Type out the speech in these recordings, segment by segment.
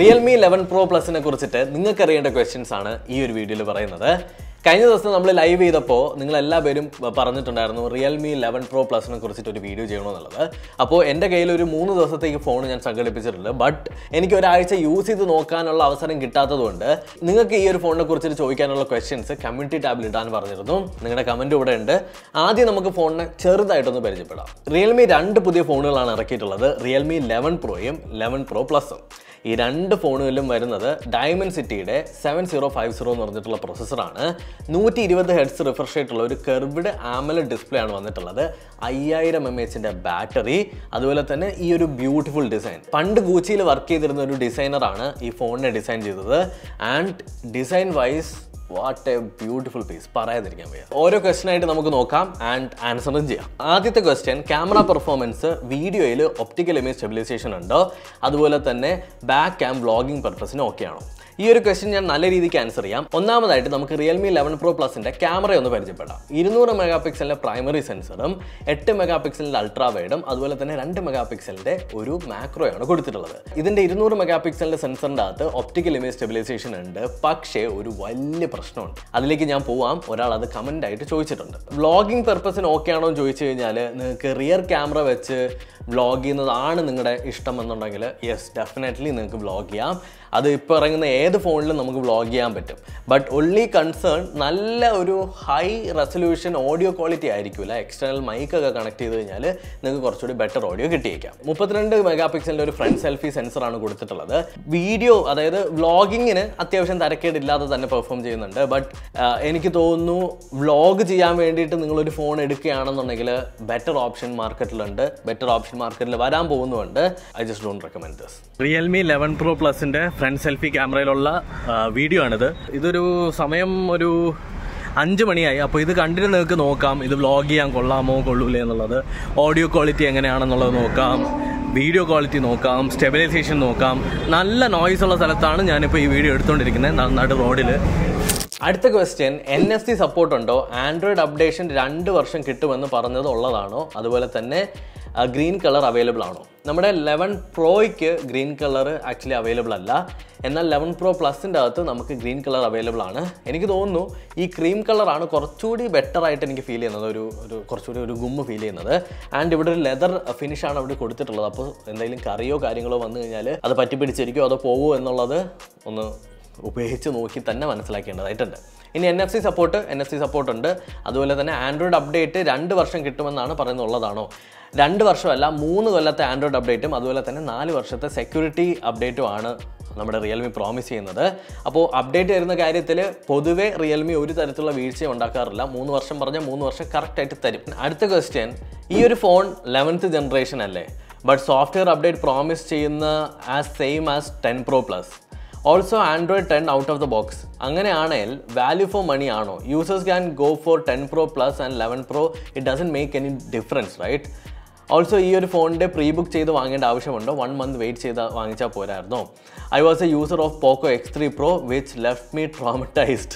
Realme eleven pro പ്ലസിനെ കുറിച്ചിട്ട് നിങ്ങൾക്ക് അറിയേണ്ട ക്വസ്റ്റ്യൻസ് ആണ് ഈ ഒരു വീഡിയോയിൽ പറയുന്നത് കഴിഞ്ഞ ദിവസം നമ്മൾ ലൈവ് ചെയ്തപ്പോൾ നിങ്ങൾ എല്ലാ പേരും പറഞ്ഞിട്ടുണ്ടായിരുന്നു റിയൽമി ലെവൻ പ്രോ പ്ലസിനെ കുറിച്ചിട്ട് ഒരു വീഡിയോ ചെയ്യണമെന്നുള്ളത് അപ്പോൾ എൻ്റെ കയ്യിൽ ഒരു മൂന്ന് ദിവസത്തേക്ക് ഫോൺ ഞാൻ സംഘടിപ്പിച്ചിട്ടുണ്ട് ബട്ട് എനിക്ക് ഒരാഴ്ച യൂസ് ചെയ്ത് നോക്കാനുള്ള അവസരം കിട്ടാത്തതുകൊണ്ട് നിങ്ങൾക്ക് ഈ ഒരു ഫോണിനെ കുറിച്ചിട്ട് ചോദിക്കാനുള്ള ക്വസ്റ്റ്യൻസ് കമ്മ്യൂണിറ്റി ടാബിൽ ഇടാൻ പറഞ്ഞിരുന്നു നിങ്ങളുടെ കമൻറ്റ് ഇവിടെ ഉണ്ട് ആദ്യം നമുക്ക് ഫോണിനെ ചെറുതായിട്ടൊന്ന് പരിചയപ്പെടാം റിയൽമി രണ്ട് പുതിയ ഫോണുകളാണ് ഇറക്കിയിട്ടുള്ളത് റിയൽമി ലെവൻ പ്രോയും ലെവൻ പ്രോ പ്ലസും ഈ രണ്ട് ഫോണുകളിലും വരുന്നത് ഡയമണ്ട് സിറ്റിയുടെ സെവൻ സീറോ ഫൈവ് സീറോ എന്ന് പറഞ്ഞിട്ടുള്ള പ്രൊസസ്സറാണ് നൂറ്റി ഇരുപത് ഹെഡ്സ് റിഫ്രഷ് ആയിട്ടുള്ള ഒരു കെർവ്ഡ് ആമല ഡിസ്പ്ലേ ആണ് വന്നിട്ടുള്ളത് അയ്യായിരം എം എച്ചിൻ്റെ ബാറ്ററി അതുപോലെ തന്നെ ഈ ഒരു ബ്യൂട്ടിഫുൾ ഡിസൈൻ പണ്ട് ഗൂച്ചിയിൽ വർക്ക് ചെയ്തിരുന്ന ഒരു ഡിസൈനറാണ് ഈ ഫോണിനെ ഡിസൈൻ ചെയ്തത് and design wise what a beautiful piece പറയാതിരിക്കാൻ വയ്യ ഓരോ ക്വസ്റ്റൻ ആയിട്ട് നമുക്ക് നോക്കാം ആൻഡ് ആൻസറും ചെയ്യാം ആദ്യത്തെ ക്വസ്റ്റ്യൻ ക്യാമറ പെർഫോമൻസ് വീഡിയോയിൽ ഒപ്റ്റിക്കൽ ഇമേജ് സ്റ്റെബിലൈസേഷൻ ഉണ്ടോ അതുപോലെ തന്നെ ബാക്ക് ക്യാം വ്ളോഗിംഗ് പർപ്പസിന് ഓക്കെ ആണോ ഈ ഒരു ക്വസ്റ്റ്യൻ ഞാൻ നല്ല രീതിക്ക് ആൻസർ ചെയ്യാം ഒന്നാമതായിട്ട് നമുക്ക് റിയൽമി ലെവൻ പ്രോ പ്ലസിന്റെ ക്യാമറ ഒന്ന് പരിചയപ്പെടാം ഇരുന്നൂറ് മെഗാ പിക്സലിന്റെ പ്രൈമറി സെൻസറും എട്ട് മെഗാ പിക്സലിന്റെ അൾട്രാ വൈഡും അതുപോലെ തന്നെ രണ്ട് മെഗാ പിക്സലിന്റെ ഒരു മാക്രോയാണ് കൊടുത്തിട്ടുള്ളത് ഇതിന്റെ ഇരുന്നൂറ് മെഗാ പിക്സലിന്റെ സെൻസറിന്റെ അകത്ത് ഒപ്റ്റിക്കൽ ഇമേജ് സ്റ്റെബിലൈസേഷൻ ഉണ്ട് പക്ഷേ ഒരു വലിയ പ്രശ്നമുണ്ട് അതിലേക്ക് ഞാൻ പോവാം ഒരാൾ അത് കമന്റ് ആയിട്ട് ചോദിച്ചിട്ടുണ്ട് വ്ളോഗിംഗ് പർപ്പസിന് ഓക്കെ ആണോ എന്ന് ചോദിച്ചു കഴിഞ്ഞാൽ നിങ്ങൾക്ക് റിയർ ക്യാമറ വെച്ച് വ്ളോഗ് ചെയ്യുന്നതാണ് നിങ്ങളുടെ ഇഷ്ടം എന്നുണ്ടെങ്കിൽ യെസ് ഡെഫിനറ്റ്ലി നിങ്ങൾക്ക് വ്ളോഗ് ചെയ്യാം അത് ഇപ്പോൾ ഇറങ്ങുന്ന ഏത് ഫോണിലും നമുക്ക് വ്ളോഗ് ചെയ്യാൻ പറ്റും ബട്ട് ഒൺലി കൺസേൺ നല്ല ഒരു ഹൈ റെസൊല്യൂഷൻ ഓഡിയോ ക്വാളിറ്റി ആയിരിക്കില്ല എക്സ്റ്റേണൽ മൈക്കൊക്കെ കണക്ട് ചെയ്ത് കഴിഞ്ഞാൽ നിങ്ങൾക്ക് കുറച്ചുകൂടി ബെറ്റർ ഓഡിയോ കിട്ടിയേക്കാം മുപ്പത്തിരണ്ട് മെഗാ പിക്സലിൻ്റെ ഒരു ഫ്രണ്ട് സെൽഫി സെൻസറാണ് കൊടുത്തിട്ടുള്ളത് വീഡിയോ അതായത് വ്ളോഗിങ്ങിന് അത്യാവശ്യം തരക്കേടില്ലാതെ തന്നെ പെർഫോം ചെയ്യുന്നുണ്ട് ബട്ട് എനിക്ക് തോന്നുന്നു വ്ളോഗ് ചെയ്യാൻ വേണ്ടിയിട്ട് നിങ്ങളൊരു ഫോൺ എടുക്കുകയാണെന്നുണ്ടെങ്കിൽ ബെറ്റർ ഓപ്ഷൻ മാർക്കറ്റിലുണ്ട് ബെറ്റർ ഓപ്ഷൻ മാർക്കറ്റിൽ വരാൻ പോകുന്നുണ്ട് I just don't recommend this Realme eleven pro പ്ലസിൻ്റെ ഫ്രണ്ട് സെൽഫി ക്യാമറയിലുള്ള വീഡിയോ ആണിത് ഇതൊരു സമയം ഒരു അഞ്ച് മണിയായി അപ്പോൾ ഇത് കണ്ടിട്ട് നിങ്ങൾക്ക് നോക്കാം ഇത് വ്ളോഗ് ചെയ്യാൻ കൊള്ളാമോ കൊള്ളൂലേ എന്നുള്ളത് ഓഡിയോ ക്വാളിറ്റി എങ്ങനെയാണെന്നുള്ളത് നോക്കാം വീഡിയോ ക്വാളിറ്റി നോക്കാം സ്റ്റെബിലൈസേഷൻ നോക്കാം നല്ല നോയ്സ് ഉള്ള സ്ഥലത്താണ് ഞാനിപ്പോൾ ഈ വീഡിയോ എടുത്തുകൊണ്ടിരിക്കുന്നത് നന്നായിട്ട് റോഡിൽ അടുത്ത question N S C support ഉണ്ടോ ആൻഡ്രോയിഡ് അപ്ഡേഷൻ രണ്ട് വർഷം കിട്ടുമെന്ന് പറഞ്ഞത് ഉള്ളതാണോ അതുപോലെ തന്നെ ഗ്രീൻ കളർ അവൈലബിൾ ആണോ നമ്മുടെ ലെവൻ പ്രോയ്ക്ക് ഗ്രീൻ കളർ ആക്ച്വലി അവൈലബിൾ അല്ല എന്നാൽ ലെവൻ പ്രോ പ്ലസിൻ്റെ അകത്ത് നമുക്ക് ഗ്രീൻ കളർ അവൈലബിൾ ആണ് എനിക്ക് തോന്നുന്നു ഈ ക്രീം കളറാണ് കുറച്ചുകൂടി ബെറ്റർ ആയിട്ട് എനിക്ക് ഫീൽ ചെയ്യുന്നത് ഒരു ഒരു കുറച്ചുകൂടി ഒരു ഗുമ്മ് ഫീൽ ചെയ്യുന്നത് ആൻഡ് ഇവിടെ ഒരു ലെതർ ഫിനിഷാണ് അവിടെ കൊടുത്തിട്ടുള്ളത് അപ്പോൾ എന്തെങ്കിലും കറിയോ കാര്യങ്ങളോ വന്നു കഴിഞ്ഞാൽ അത് പറ്റി പിടിച്ചിരിക്കുമോ അതോ പോവോ എന്നുള്ളത് ഒന്ന് ഉപയോഗിച്ച് നോക്കി തന്നെ മനസ്സിലാക്കേണ്ടതായിട്ടുണ്ട് ഇനി N F C support N F C support ഉണ്ട് അതുപോലെ തന്നെ ആൻഡ്രോയിഡ് അപ്ഡേറ്റ് രണ്ട് വർഷം കിട്ടുമെന്നാണ് പറയുന്നുള്ളതാണോ രണ്ട് വർഷമല്ല മൂന്ന് കൊല്ലത്തെ ആൻഡ്രോയിഡ് അപ്ഡേറ്റും അതുപോലെ തന്നെ നാല് വർഷത്തെ സെക്യൂരിറ്റി അപ്ഡേറ്റും ആണ് നമ്മുടെ റിയൽമി പ്രോമിസ് ചെയ്യുന്നത് അപ്പോൾ അപ്ഡേറ്റ് വരുന്ന കാര്യത്തിൽ പൊതുവേ റിയൽമി ഒരു തരത്തിലുള്ള വീഴ്ചയും ഉണ്ടാക്കാറില്ല മൂന്ന് വർഷം പറഞ്ഞാൽ മൂന്ന് വർഷം കറക്റ്റായിട്ട് തരും അടുത്ത ക്വസ്റ്റ്യൻ ഈ ഒരു ഫോൺ ലെവൻത്ത് ജനറേഷൻ അല്ലേ ബട്ട് സോഫ്റ്റ്വെയർ അപ്ഡേറ്റ് പ്രോമിസ് ചെയ്യുന്ന as same as ten pro plus also Android ten out of the box അങ്ങനെയാണെങ്കിൽ വാല്യൂ ഫോർ മണി ആണോ users can go for ten pro plus and eleven pro it doesn't make any difference right also ഈ ഒരു ഫോണിൻ്റെ pre book ചെയ്ത് വാങ്ങേണ്ട ആവശ്യമുണ്ടോ one month wait ചെയ്ത് വാങ്ങിച്ചാൽ പോരായിരുന്നോ I was a user of Poco X three pro which left me traumatised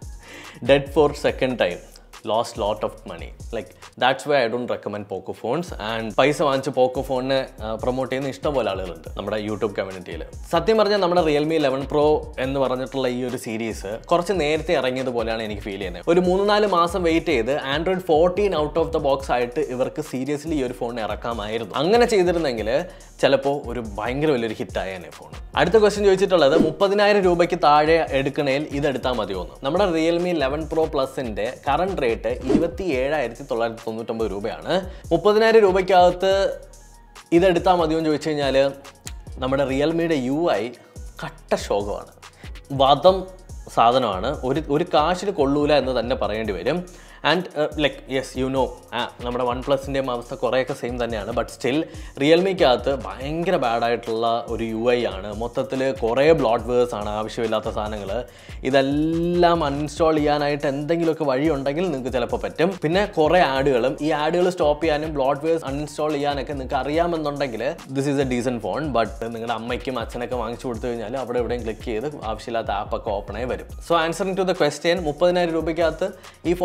dead for second time lost lot of money like that's why I don't recommend Poco phones and പൈസ വാങ്ങിച്ച് പോക്കോ ഫോണിനെ promote ചെയ്യുന്ന ഇഷ്ടംപോലെ ആളുകളുണ്ട് നമ്മുടെ YouTube കമ്മ്യൂണിറ്റിയിൽ സത്യം പറഞ്ഞാൽ നമ്മുടെ റിയൽമി ലെവൻ പ്രോ എന്ന് പറഞ്ഞിട്ടുള്ള ഈ ഒരു സീരീസ് കുറച്ച് നേരത്തെ ഇറങ്ങിയതുപോലെയാണ് എനിക്ക് ഫീൽ ചെയ്യുന്നത് ഒരു മൂന്ന് നാല് മാസം വെയിറ്റ് ചെയ്ത് Android fourteen out of the box ആയിട്ട് ഇവർക്ക് സീരിയസ്ലി ഈ ഒരു ഫോൺ ഇറക്കാമായിരുന്നു അങ്ങനെ ചെയ്തിരുന്നെങ്കിൽ ചിലപ്പോൾ ഒരു ഭയങ്കര വലിയൊരു ഹിറ്റായേനെ ഫോൺ അടുത്ത ക്വസ്റ്റ്യൻ ചോദിച്ചിട്ടുള്ളത് മുപ്പതിനായിരം രൂപയ്ക്ക് താഴെ എടുക്കണേൽ ഇതെടുത്താൽ മതിയോന്ന് നമ്മുടെ റിയൽമി ലെവൻ പ്രോ പ്ലസിന്റെ കറണ്ട് റേറ്റ് ഇരുപത്തി ഏഴായിരത്തി തൊള്ളായിരത്തി തൊണ്ണൂറ്റൊമ്പത് രൂപയാണ് മുപ്പതിനായിരം രൂപയ്ക്കകത്ത് ഇതെടുത്താൽ മതിയോ എന്ന് ചോദിച്ചു കഴിഞ്ഞാൽ നമ്മുടെ റിയൽമിയുടെ യു ഐ കട്ട ശോകമാണ് വധം സാധനമാണ് ഒരു ഒരു കാശിന് കൊള്ളൂല എന്ന് തന്നെ പറയേണ്ടി വരും and like yes you know നമ്മുടെ വൺ പ്ലസിൻ്റെയും അവസ്ഥ കുറേയൊക്കെ സെയിം തന്നെയാണ് ബട്ട് സ്റ്റിൽ റിയൽമിക്കകത്ത് ഭയങ്കര ബാഡായിട്ടുള്ള ഒരു യു ഐ ആണ് മൊത്തത്തിൽ കുറേ ബ്ലോട്ട് വേഴ്സ് ആണ് ആവശ്യമില്ലാത്ത സാധനങ്ങൾ ഇതെല്ലാം അൺഇൻസ്റ്റാൾ ചെയ്യാനായിട്ട് എന്തെങ്കിലുമൊക്കെ വഴി ഉണ്ടെങ്കിൽ നിങ്ങൾക്ക് ചിലപ്പോൾ പറ്റും പിന്നെ കുറേ ആഡുകളും ഈ ആഡുകൾ സ്റ്റോപ്പ് ചെയ്യാനും ബ്ലോട്ട് വേഴ്സ് അൺഇൻസ്റ്റാൾ ചെയ്യാനൊക്കെ നിങ്ങൾക്ക് അറിയാമെന്നുണ്ടെങ്കിൽ this is a decent phone but നിങ്ങളുടെ അമ്മയ്ക്കും അച്ഛനൊക്കെ വാങ്ങിച്ചു കൊടുത്തു കഴിഞ്ഞാൽ അവിടെ എവിടെയും ക്ലിക്ക് ചെയ്ത് ആവശ്യമില്ലാത്ത ആപ്പൊക്കെ ഓപ്പൺ ആയി വരും so answering to the question മുപ്പതിനായിരം രൂപയ്ക്കകത്ത് ഈ ഫോൺ വാങ്ങിച്ചാൽ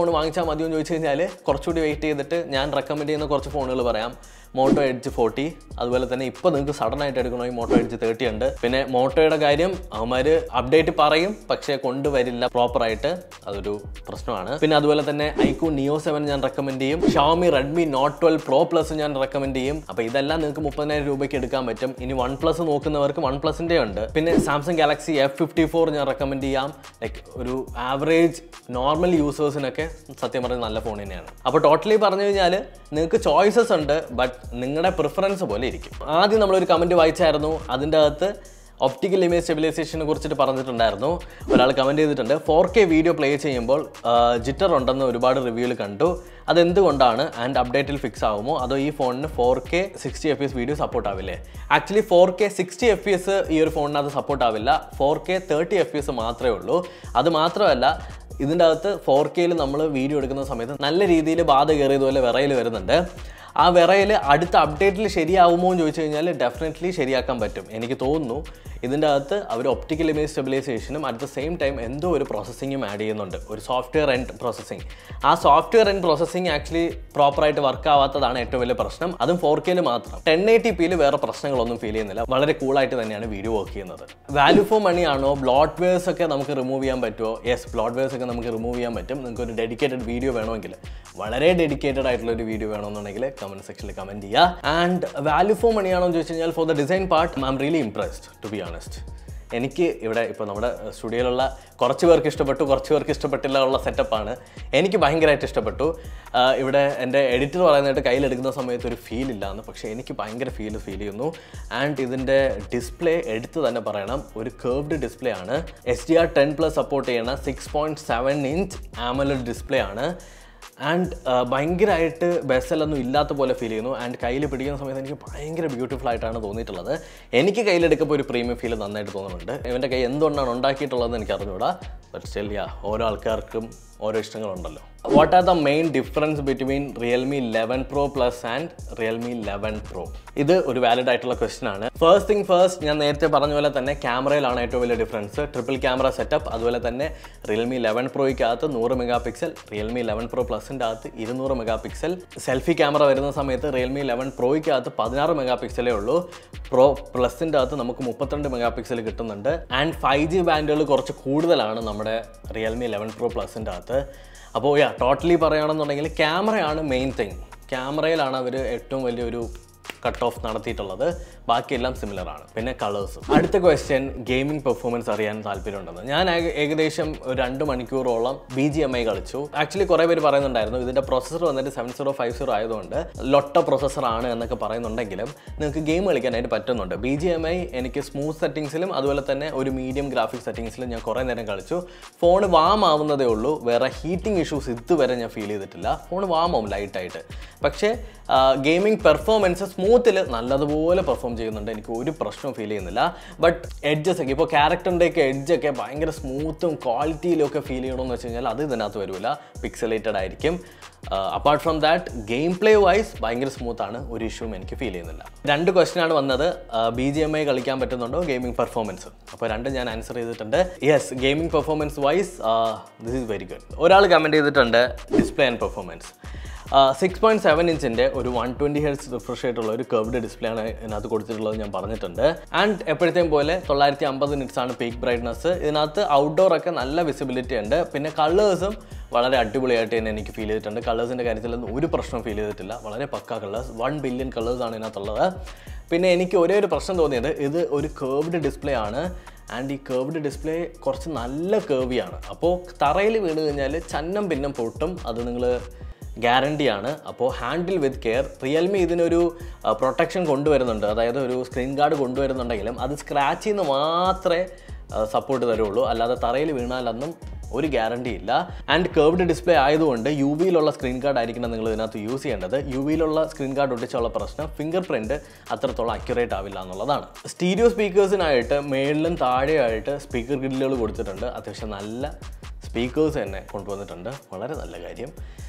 മതിയോ എന്ന് ചോദിച്ചു കഴിഞ്ഞാൽ കുറച്ചുകൂടി വെയിറ്റ് ചെയ്തിട്ട് ഞാൻ റെക്കമെൻഡ് ചെയ്യുന്ന കുറച്ച് ഫോണുകൾ പറയാം മോട്ടോ എഡ്ജ് ഫോർട്ടി അതുപോലെ തന്നെ ഇപ്പോൾ നിങ്ങൾക്ക് സഡൻ ആയിട്ട് എടുക്കണമെങ്കിൽ മോട്ടോ എഡ്ജ് തേർട്ടി ഉണ്ട് പിന്നെ മോട്ടോയുടെ കാര്യം അവന്മാർ അപ്ഡേറ്റ് പറയും പക്ഷേ കൊണ്ടുവരില്ല പ്രോപ്പറായിട്ട് അതൊരു പ്രശ്നമാണ് പിന്നെ അതുപോലെ തന്നെ ഐക്യു നിയോ സെവൻ ഞാൻ റെക്കമെൻഡ് ചെയ്യും Xiaomi Redmi Note twelve pro plus ഞാൻ റെക്കമെൻഡ് ചെയ്യും അപ്പോൾ ഇതെല്ലാം നിങ്ങൾക്ക് മുപ്പതിനായിരം രൂപയ്ക്ക് എടുക്കാൻ പറ്റും ഇനി വൺ പ്ലസ് നോക്കുന്നവർക്ക് വൺ പ്ലസിൻ്റെ ഉണ്ട് പിന്നെ Samsung Galaxy F fifty four ഞാൻ റെക്കമെൻഡ് ചെയ്യാം ലൈക്ക് ഒരു ആവറേജ് നോർമൽ യൂസേഴ്സിനൊക്കെ സത്യം പറഞ്ഞാൽ നല്ല ഫോൺ തന്നെയാണ് അപ്പോൾ ടോട്ടലി പറഞ്ഞു കഴിഞ്ഞാൽ നിങ്ങൾക്ക് ചോയ്സസ് ഉണ്ട് ബട്ട് നിങ്ങളുടെ പ്രിഫറൻസ് പോലെ ഇരിക്കും ആദ്യം നമ്മളൊരു കമൻറ്റ് വായിച്ചായിരുന്നു അതിൻ്റെ അകത്ത് ഒപ്റ്റിക്കൽ ഇമേജ് സ്റ്റെബിലൈസേഷനെ കുറിച്ചിട്ട് പറഞ്ഞിട്ടുണ്ടായിരുന്നു ഒരാൾ കമൻറ്റ് ചെയ്തിട്ടുണ്ട് ഫോർ കെ വീഡിയോ പ്ലേ ചെയ്യുമ്പോൾ ജിറ്റർ ഉണ്ടെന്ന് ഒരുപാട് റിവ്യൂകൾ കണ്ടു അതെന്തുകൊണ്ടാണ് ആൻഡ് അപ്ഡേറ്റിൽ ഫിക്സ് ആകുമോ അതോ ഈ ഫോണിന് four K sixty F S video support ആവില്ലേ actually four K sixty F S ഈ ഒരു ഫോണിനകത്ത് സപ്പോർട്ട് ആവില്ല four K thirty F S മാത്രമേ ഉള്ളൂ അത് മാത്രമല്ല ഇതിൻ്റെ അകത്ത് ഫോർ കെയിൽ നമ്മൾ വീഡിയോ എടുക്കുന്ന സമയത്ത് നല്ല രീതിയിൽ ബാധ കയറിയതുപോലെ വിറയിൽ വരുന്നുണ്ട് ആ വിറയിൽ അടുത്ത അപ്ഡേറ്റിൽ ശരിയാവുമോ എന്ന് ചോദിച്ചു കഴിഞ്ഞാൽ ഡെഫിനറ്റ്ലി ശരിയാക്കാൻ പറ്റും എനിക്ക് തോന്നുന്നു ഇതിൻ്റെ അകത്ത് അവർ ഒപ്റ്റിക്കൽ ഇമേജ് സ്റ്റെബിലൈസേഷനും അറ്റ് ദ സെയിം ടൈം എന്തോ ഒരു പ്രോസസ്സിങ്ങും ആഡ് ചെയ്യുന്നുണ്ട് ഒരു സോഫ്റ്റ്വെയർ ആൻഡ് പ്രോസസ്സിങ് ആ സോഫ്റ്റ്വെയർ ആൻഡ് പ്രോസസ്സിങ് ആക്ച്വലി പ്രോപ്പറായിട്ട് വർക്ക് ആവാത്തതാണ് ഏറ്റവും വലിയ പ്രശ്നം അതും ഫോർ കെയിൽ മാത്രം ടെൻ എയ്റ്റി പിയിൽ വേറെ പ്രശ്നങ്ങളൊന്നും ഫീൽ ചെയ്യുന്നില്ല വളരെ കൂളായിട്ട് തന്നെയാണ് വീഡിയോ വർക്ക് ചെയ്യുന്നത് വാല്യൂ ഫോർ മണി ആണോ ബ്ലോട്ട് വേഴ്സ് ഒക്കെ നമുക്ക് റിമൂവ് ചെയ്യാൻ പറ്റുമോ യെസ് ബ്ലോട്ട് വേഴ്സ് ഒക്കെ നമുക്ക് റിമൂവ് ചെയ്യാൻ പറ്റും നിങ്ങൾക്ക് ഒരു ഡെഡിക്കേറ്റഡ് വീഡിയോ വേണമെങ്കിൽ വളരെ ഡെഡിക്കേറ്റഡ് ആയിട്ടുള്ള ഒരു വീഡിയോ വേണമെന്നുണ്ടെങ്കിൽ കമന്റ് സെക്ഷനിൽ കമന്റ് ചെയ്യുക ആൻഡ് വാല്യൂ ഫോർ മണി ആണോ എന്ന് ചോദിച്ചു കഴിഞ്ഞാൽ for the design part I am really impressed to be honest എനിക്ക് ഇവിടെ ഇപ്പോൾ നമ്മുടെ സ്റ്റുഡിയോയിലുള്ള കുറച്ച് പേർക്ക് ഇഷ്ടപ്പെട്ടു കുറച്ച് പേർക്ക് ഇഷ്ടപ്പെട്ടില്ല ഉള്ള സെറ്റപ്പാണ് എനിക്ക് ഭയങ്കരമായിട്ട് ഇഷ്ടപ്പെട്ടു ആ, ഇവിടെ എൻ്റെ എഡിറ്റർ പറയുന്നതായിട്ട് കയ്യിലെടുക്കുന്ന സമയത്ത് ഒരു ഫീൽ ഇല്ലാന്ന് പക്ഷേ എനിക്ക് ഭയങ്കര ഫീൽ ഫീൽ ചെയ്യുന്നു ആൻഡ് ഇതിൻ്റെ ഡിസ്പ്ലേ എടുത്ത് തന്നെ പറയണം ഒരു കേർവ്ഡ് ഡിസ്പ്ലേ ആണ് S D R ten plus support ചെയ്യുന്ന six point seven inch AMOLED display ആണ് ആൻഡ് ഭയങ്കരമായിട്ട് ബെസലൊന്നും ഇല്ലാത്ത പോലെ ഫീൽ ചെയ്യുന്നു ആൻഡ് കയ്യിൽ പിടിക്കുന്ന സമയത്ത് എനിക്ക് ഭയങ്കര ബ്യൂട്ടിഫുൾ ആയിട്ടാണ് തോന്നിയിട്ടുള്ളത് എനിക്ക് കയ്യിലെടുക്കുമ്പോൾ ഒരു പ്രീമിയം ഫീൽ നന്നായിട്ട് തോന്നുന്നുണ്ട് ഇവൻ്റെ കൈ എന്തുകൊണ്ടാണ് ഉണ്ടാക്കിയിട്ടുള്ളതെന്ന് എനിക്ക് അറിഞ്ഞൂടാ ബട്ട് സ്റ്റിൽ യാ ഓരോ ആൾക്കാർക്കും ഓരോ ഇഷ്ടങ്ങളുണ്ടല്ലോ what are the main difference between Realme eleven pro plus and Realme eleven pro ഇത് ഒരു വാലിഡ് ആയിട്ടുള്ള ക്വസ്റ്റൻ ആണ് ഫസ്റ്റ് തിങ് ഫസ്റ്റ് ഞാൻ നേരത്തെ പറഞ്ഞ പോലെ തന്നെ ക്യാമറയിലാണ് ഏറ്റവും വലിയ ഡിഫറൻസ് ട്രിപ്പിൾ ക്യാമറ സെറ്റപ്പ് അതുപോലെ തന്നെ റിയൽമി ലെവൻ പ്രോയ്ക്കകത്ത് നൂറ് megapixel Realme eleven pro പ്ലസിൻ്റെ അകത്ത് ഇരുന്നൂറ് മെഗാ പിക്സൽ സെൽഫി ക്യാമറ വരുന്ന സമയത്ത് റിയൽമി ലെവൻ പ്രോയ്ക്കകത്ത് പതിനാറ് മെഗാ പിക്സലേ ഉള്ളൂ പ്രോ പ്ലസിൻ്റെ അകത്ത് നമുക്ക് മുപ്പത്തിരണ്ട് മെഗാ പിക്സൽ കിട്ടുന്നുണ്ട് ആൻഡ് ഫൈവ് ജി ബാൻഡുകൾ കുറച്ച് കൂടുതലാണ് നമ്മുടെ റിയൽമി ലെവൻ പ്രോ പ്ലസിൻ്റെ അകത്ത് അപ്പോൾ യാ ടോട്ടലി പറയുകയാണെന്നുണ്ടെങ്കിൽ ക്യാമറയാണ് മെയിൻ തിങ് ക്യാമറയിലാണ് അവർ ഏറ്റവും വലിയൊരു കട്ട് ഓഫ് നടത്തിയിട്ടുള്ളത് ബാക്കിയെല്ലാം സിമിലർ ആണ് പിന്നെ കളേഴ്സും അടുത്ത ക്വസ്റ്റ്യൻ ഗെയിമിംഗ് പെർഫോമൻസ് അറിയാൻ താല്പര്യമുണ്ടെന്ന് ഞാൻ ഏക- ഏകദേശം ഒരു രണ്ട് മണിക്കൂറോളം ബി ജി എം ഐ കളിച്ചു ആക്ച്വലി കുറേ പേര് പറയുന്നുണ്ടായിരുന്നു ഇതിൻ്റെ പ്രോസസ്സർ വന്നിട്ട് സെവൻ സീറോ ഫൈവ് സീറോ ആയതുകൊണ്ട് ലൊട്ട പ്രോസസ്സർ ആണ് എന്നൊക്കെ പറയുന്നുണ്ടെങ്കിലും നിങ്ങൾക്ക് ഗെയിം കളിക്കാനായിട്ട് പറ്റുന്നുണ്ട് ബി ജി എം ഐ എനിക്ക് സ്മൂത്ത് സെറ്റിങ്സിലും അതുപോലെ തന്നെ ഒരു മീഡിയം ഗ്രാഫിക്സ് സെറ്റിങ്സിലും ഞാൻ കുറേ നേരം കളിച്ചു ഫോൺ വാം ആവുന്നതേ ഉള്ളൂ വേറെ ഹീറ്റിംഗ് ഇഷ്യൂസ് ഇതുവരെ ഞാൻ ഫീൽ ചെയ്തിട്ടില്ല ഫോൺ വാം ആവും ലൈറ്റായിട്ട് പക്ഷേ ഗെയിമിംഗ് പെർഫോമൻസ് സ്മൂത്തിൽ നല്ലതുപോലെ പെർഫോം ചെയ്യുന്നുണ്ട് എനിക്ക് ഒരു പ്രശ്നവും ഫീൽ ചെയ്യുന്നില്ല ബട്ട് എഡ്ജസ് ഒക്കെ ഇപ്പോൾ ക്യാരക്ടറിൻ്റെയൊക്കെ എഡ്ജൊക്കെ ഭയങ്കര സ്മൂത്തും ക്വാളിറ്റിയിലും ഒക്കെ ഫീൽ ചെയ്യണമെന്ന് വെച്ച് കഴിഞ്ഞാൽ അത് ഇതിനകത്ത് വരില്ല പിക്സലേറ്റഡ് ആയിരിക്കും apart from that gameplay wise ഭയങ്കര സ്മൂത്ത് ആണ് ഒരു ഇഷ്യൂവും എനിക്ക് ഫീൽ ചെയ്യുന്നില്ല രണ്ട് ക്വസ്റ്റ്യൻ ആണ് വന്നത് ബി ജി എം ഐ കളിക്കാൻ പറ്റുന്നുണ്ടോ ഗെയിമിംഗ് പെർഫോമൻസ് അപ്പോൾ രണ്ടും ഞാൻ ആൻസർ ചെയ്തിട്ടുണ്ട് yes gaming performance wise this is very good ഒരാൾ കമൻറ്റ് ചെയ്തിട്ടുണ്ട് display and performance six point seven ഇഞ്ചിന്റെ ഒരു വൺ ട്വന്റി ഹെഡ്സ് റിഫ്രഷ് ആയിട്ടുള്ള ഒരു കർവ്ഡ് ഡിസ്പ്ലേ ആണ് ഇതിനകത്ത് കൊടുത്തിട്ടുള്ളത് ഞാൻ പറഞ്ഞിട്ടുണ്ട് ആൻഡ് എപ്പോഴത്തെയും പോലെ തൊള്ളായിരത്തി അമ്പത് നിറ്റ്സ് ആണ് പീക്ക് ബ്രൈറ്റ്നസ് ഇതിനകത്ത് ഔട്ട്ഡോർ ഒക്കെ നല്ല വിസിബിലിറ്റി ഉണ്ട് പിന്നെ കളേഴ്സും വളരെ അടിപൊളിയായിട്ട് തന്നെ എനിക്ക് ഫീൽ ചെയ്തിട്ടുണ്ട് കളേഴ്സിൻ്റെ കാര്യത്തിലൊന്നും ഒരു പ്രശ്നം ഫീൽ ചെയ്തിട്ടില്ല വളരെ പക്ക കളേഴ്സ് വൺ ബില്യൺ കളേഴ്സ് ആണ് ഇതിനകത്തുള്ളത് പിന്നെ എനിക്ക് ഒരേ ഒരു പ്രശ്നം തോന്നിയത് ഇത് ഒരു കേർവ്ഡ് ഡിസ്പ്ലേ ആണ് ആൻഡ് ഈ കേർവ്ഡ് ഡിസ്പ്ലേ കുറച്ച് നല്ല കേർവിയാണ് അപ്പോൾ തറയിൽ വീണ് കഴിഞ്ഞാൽ ചന്നം പിന്നം പൊട്ടും അത് നിങ്ങൾ ഗ്യാരണ്ടിയാണ് അപ്പോൾ ഹാൻഡിൽ വിത്ത് കെയർ റിയൽമി ഇതിനൊരു പ്രൊട്ടക്ഷൻ കൊണ്ടുവരുന്നുണ്ട് അതായത് ഒരു സ്ക്രീൻ ഗാർഡ് കൊണ്ടുവരുന്നുണ്ടെങ്കിലും അത് സ്ക്രാച്ചിൽ നിന്ന് മാത്രമേ സപ്പോർട്ട് തരുള്ളൂ അല്ലാതെ തറയിൽ വീണാലൊന്നും ഒരു ഗ്യാരണ്ടി ഇല്ല ആൻഡ് കേർവ്ഡ് ഡിസ്പ്ലേ ആയതുകൊണ്ട് യു വിയിലുള്ള സ്ക്രീൻ ഗാർഡ് ആയിരിക്കണം നിങ്ങൾ ഇതിനകത്ത് യൂസ് ചെയ്യേണ്ടത് യു വിയിലുള്ള സ്ക്രീൻ ഗാർഡ് ഒട്ടിച്ചുള്ള പ്രശ്നം ഫിംഗർ പ്രിൻറ്റ് അത്രത്തോളം അക്യുറേറ്റ് ആവില്ല എന്നുള്ളതാണ് സ്റ്റീരിയോ സ്പീക്കേഴ്സിനായിട്ട് മേളിലും താഴെയായിട്ട് സ്പീക്കർ ഗ്രില്ലുകൾ കൊടുത്തിട്ടുണ്ട് അത്യാവശ്യം നല്ല സ്പീക്കേഴ്സ് തന്നെ കൊണ്ടുവന്നിട്ടുണ്ട് വളരെ നല്ല കാര്യം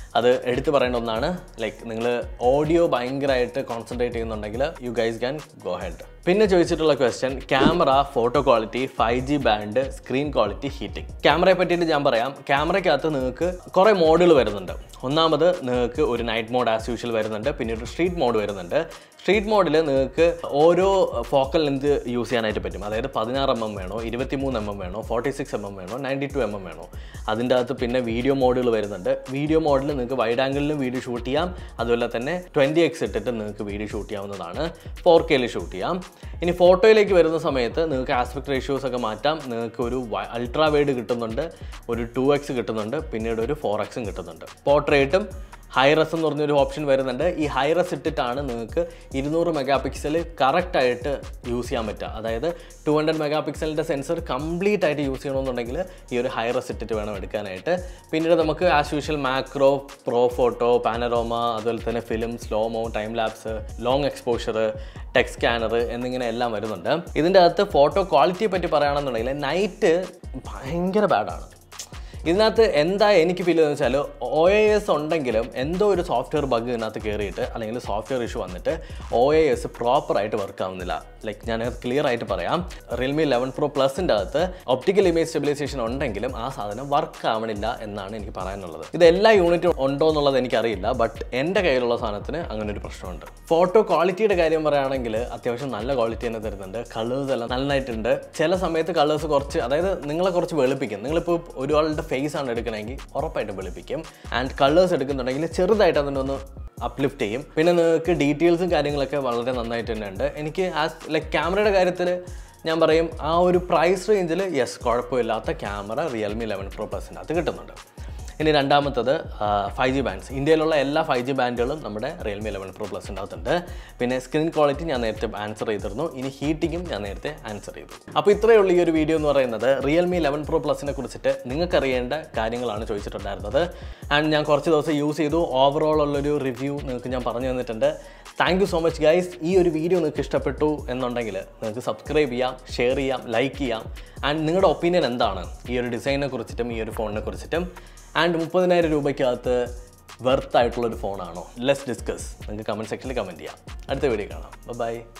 അത് എടുത്തു പറയേണ്ട ഒന്നാണ് ലൈക്ക് നിങ്ങൾ ഓഡിയോ ഭയങ്കരമായിട്ട് കോൺസെൻട്രേറ്റ് ചെയ്യുന്നുണ്ടെങ്കിൽ you guys can go ahead പിന്നെ ചോദിച്ചിട്ടുള്ള question camera photo quality five G band screen quality heating ക്യാമറയെ പറ്റിയിട്ട് ഞാൻ പറയാം ക്യാമറയ്ക്കകത്ത് നിങ്ങൾക്ക് കുറേ മോഡുകൾ വരുന്നുണ്ട് ഒന്നാമത് നിങ്ങൾക്ക് ഒരു നൈറ്റ് മോഡ് ആസ് യൂഷ്വൽ വരുന്നുണ്ട് പിന്നെ ഒരു സ്ട്രീറ്റ് മോഡ് വരുന്നുണ്ട് സ്ട്രീറ്റ് മോഡിൽ നിങ്ങൾക്ക് ഓരോ ഫോക്കൽ ലെന്ത് യൂസ് ചെയ്യാനായിട്ട് പറ്റും അതായത് പതിനാറ് എം എം വേണോ ഇരുപത്തിമൂന്ന് എം എം വേണോ ഫോർട്ടി സിക്സ് എം എം വേണോ നയൻറ്റി ടു എം എം വേണോ അതിൻ്റെ അകത്ത് പിന്നെ വീഡിയോ മോഡുകൾ വരുന്നുണ്ട് വീഡിയോ മോഡിൽ നിങ്ങൾക്ക് വൈഡ് ആംഗിളിലും വീഡിയോ ഷൂട്ട് ചെയ്യാം അതുപോലെ തന്നെ ട്വൻറ്റി എക്സ് ഇട്ടിട്ട് നിങ്ങൾക്ക് വീഡിയോ ഷൂട്ട് ചെയ്യാവുന്നതാണ് ഫോർ കെയിൽ ഷൂട്ട് ചെയ്യാം ഇനി ഫോട്ടോയിലേക്ക് വരുന്ന സമയത്ത് നിങ്ങൾക്ക് ആസ്പെക്ട് റേഷ്യോസ് ഒക്കെ മാറ്റാം നിങ്ങൾക്ക് ഒരു അൾട്രാ വൈഡ് കിട്ടുന്നുണ്ട് ഒരു ടു എക്സ് കിട്ടുന്നുണ്ട് പിന്നീട് ഒരു ഫോർ എക്സും കിട്ടുന്നുണ്ട് പോർട്രേറ്റും ഹൈറസ് എന്ന് പറഞ്ഞൊരു ഓപ്ഷൻ വരുന്നുണ്ട് ഈ ഹൈറസ് ഇട്ടിട്ടാണ് നിങ്ങൾക്ക് ഇരുന്നൂറ് മെഗാ പിക്സൽ കറക്റ്റായിട്ട് യൂസ് ചെയ്യാൻ പറ്റുക അതായത് two hundred megapixel sensor complete ആയിട്ട് യൂസ് ചെയ്യണമെന്നുണ്ടെങ്കിൽ ഈ ഒരു ഹൈറസ് ഇട്ടിട്ട് വേണം എടുക്കാനായിട്ട് പിന്നീട് നമുക്ക് as usual macro pro photo panorama അതുപോലെ തന്നെ film slow mo time lapse long exposure text scanner എന്നിങ്ങനെ എല്ലാം വരുന്നുണ്ട് ഇതിൻ്റെ അകത്ത് ഫോട്ടോ ക്വാളിറ്റിയെ പറ്റി പറയുകയാണെന്നുണ്ടെങ്കിൽ നൈറ്റ് ഭയങ്കര ബാഡാണ് ഇതിനകത്ത് എന്താ എനിക്ക് ഫീൽ ചെയ്തെന്ന് വെച്ചാൽ ഒ എ എസ് ഉണ്ടെങ്കിലും എന്തോ ഒരു സോഫ്റ്റ്വെയർ ബഗ് ഇതിനകത്ത് കയറിയിട്ട് അല്ലെങ്കിൽ സോഫ്റ്റ്വെയർ ഇഷ്യൂ വന്നിട്ട് ഒ എ എസ് പ്രോപ്പറായിട്ട് വർക്ക് ആവുന്നില്ല ലൈക്ക് ഞാൻ ക്ലിയർ ആയിട്ട് പറയാം റിയൽമി ലെവൻ പ്രോ പ്ലസിൻ്റെ അകത്ത് ഒപ്റ്റിക്കൽ ഇമേജ് സ്റ്റെബിലൈസേഷൻ ഉണ്ടെങ്കിലും ആ സാധനം വർക്ക് ആവണില്ല എന്നാണ് എനിക്ക് പറയാനുള്ളത് ഇത് എല്ലാ യൂണിറ്റും ഉണ്ടോ എന്നുള്ളത് എനിക്കറിയില്ല ബട്ട് എൻ്റെ കയ്യിലുള്ള സാധനത്തിന് അങ്ങനെ ഒരു പ്രശ്നമുണ്ട് ഫോട്ടോ ക്വാളിറ്റിയുടെ കാര്യം പറയുകയാണെങ്കിൽ അത്യാവശ്യം നല്ല ക്വാളിറ്റി തന്നെ തരുന്നുണ്ട് കളേഴ്സ് എല്ലാം നന്നായിട്ടുണ്ട് ചില സമയത്ത് കളേഴ്സ് കുറച്ച് അതായത് നിങ്ങളെ കുറച്ച് വെളുപ്പിക്കും നിങ്ങളിപ്പോൾ ഒരാളുടെ ഫേസ് ആണ് എടുക്കണമെങ്കിൽ ഉറപ്പായിട്ടും വെളുപ്പിക്കും ആൻഡ് കളേഴ്സ് എടുക്കുന്നുണ്ടെങ്കിൽ ചെറുതായിട്ട് അതിൻ്റെ ഒന്ന് അപ്ലിഫ്റ്റ് ചെയ്യും പിന്നെ നിങ്ങൾക്ക് ഡീറ്റെയിൽസും കാര്യങ്ങളൊക്കെ വളരെ നന്നായിട്ട് തന്നെ ഉണ്ട് എനിക്ക് ആസ് ലൈക്ക് ക്യാമറയുടെ കാര്യത്തിൽ ഞാൻ പറയും ആ ഒരു പ്രൈസ് റേഞ്ചിൽ യെസ് കുഴപ്പമില്ലാത്ത ക്യാമറ റിയൽമി ലെവൻ പ്രോ പ്ലസിൻ്റെ അകത്ത് കിട്ടുന്നുണ്ട് ഇനി രണ്ടാമത്തത് ഫൈവ് ജി ബാൻഡ്സ് ഇന്ത്യയിലുള്ള എല്ലാ ഫൈവ് ജി ബാൻഡുകളും നമ്മുടെ റിയൽമി ലെവൻ പ്രോ പ്ലസിൻ്റെ അകത്തുണ്ട് പിന്നെ സ്ക്രീൻ ക്വാളിറ്റി ഞാൻ നേരത്തെ ആൻസർ ചെയ്തിരുന്നു ഇനി ഹീറ്റിങ്ങും ഞാൻ നേരത്തെ ആൻസർ ചെയ്തു അപ്പോൾ ഇത്രയേ ഉള്ളൂ ഈ ഒരു വീഡിയോ എന്ന് പറയുന്നത് റിയൽമി ലെവൻ പ്രോ പ്ലസിനെ കുറിച്ചിട്ട് നിങ്ങൾക്ക് അറിയേണ്ട കാര്യങ്ങളാണ് ചോദിച്ചിട്ടുണ്ടായിരുന്നത് ആൻഡ് ഞാൻ കുറച്ച് ദിവസം യൂസ് ചെയ്തു ഓവറോൾ ഉള്ളൊരു റിവ്യൂ നിങ്ങൾക്ക് ഞാൻ പറഞ്ഞു തന്നിട്ടുണ്ട് thank you so much guys ഈ ഒരു വീഡിയോ നിങ്ങൾക്ക് ഇഷ്ടപ്പെട്ടു എന്നുണ്ടെങ്കിൽ നിങ്ങൾക്ക് സബ്സ്ക്രൈബ് ചെയ്യാം ഷെയർ ചെയ്യാം ലൈക്ക് ചെയ്യാം ആൻഡ് നിങ്ങളുടെ ഒപ്പീനിയൻ എന്താണ് ഈ ഒരു ഡിസൈനെ കുറിച്ചിട്ടും ഈ ഒരു ഫോണിനെ കുറിച്ചിട്ടും ആൻഡ് മുപ്പതിനായിരം രൂപയ്ക്കകത്ത് വെർത്ത് ആയിട്ടുള്ളൊരു ഫോണാണോ ലെസ് ഡിസ്കസ് നിങ്ങൾക്ക് കമൻറ്റ് സെക്ഷനിൽ കമൻറ്റ് ചെയ്യാം അടുത്ത വീഡിയോ കാണാം ബൈ